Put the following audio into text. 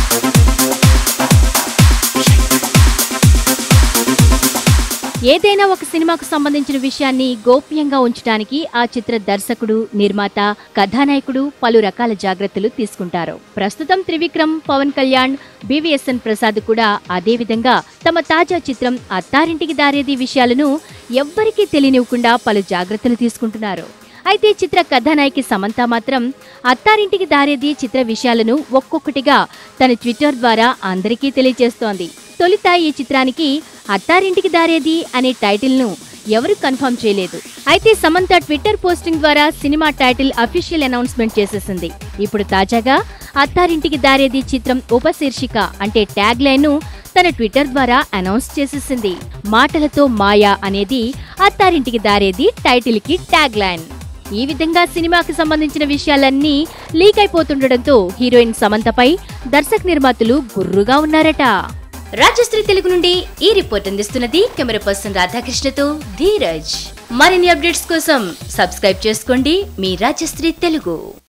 ఏదైనా ఒక సినిమాకు సంబంధించిన విషయాన్ని గోప్యంగా ఉంచడానికి ఆ చిత్ర దర్శకుడు నిర్మాత కథానాయకుడు పలు రకాల జాగ్రత్తలు తీసుకుంటారు ప్రస్తుతం త్రివిక్రమ్ పవన్ కళ్యాణ్ బివిఎస్ఎన్ ప్రసాద్ కూడా అదే విధంగా తమ తాజా చిత్రం అత్తారింటికి దారేది విషయాలను ఎవ్వరికీ తెలియనివ్వకుండా పలు జాగ్రత్తలు తీసుకుంటున్నారు అయితే చిత్ర కథానాయకి సమంత మాత్రం అత్తారింటికి దారేది చిత్ర విషయాలను ఒక్కొక్కటిగా తన ట్విట్టర్ ద్వారా అందరికీ తెలియజేస్తోంది తొలుత ఈ చిత్రానికి అత్తారింటికి దారేది అనే టైటిల్ ను ఎవరు కన్ఫర్మ్ చేయలేదు అయితే సమంత ట్విట్టర్ పోస్టింగ్ ద్వారా సినిమా టైటిల్ అఫీషియల్ అనౌన్స్మెంట్ చేసేసింది ఇప్పుడు తాజాగా అత్తారింటికి దారేది చిత్రం ఉపశీర్షిక అంటే ట్యాగ్ లైన్ ను తన ట్విట్టర్ ద్వారా అనౌన్స్ చేసేసింది మాటలతో మాయా అనేది అత్తారింటికి దారేది టైటిల్ కి ట్యాగ్ లైన్ ఈ విధంగా సినిమాకి సంబంధించిన విషయాలన్నీ లీక్ అయిపోతుండటంతో హీరోయిన్ సమంతపై దర్శక నిర్మాతలు గుర్రుగా ఉన్నారట రాజశ్రీ తెలుగు నుండి ఈ రిపోర్ట్ అందిస్తున్నది కెమెరా పర్సన్ రాధాకృష్ణతో ధీరజ్ మరిన్ని అప్డేట్స్ కోసం సబ్స్క్రైబ్ చేసుకోండి మీ రాజశ్రీ తెలుగు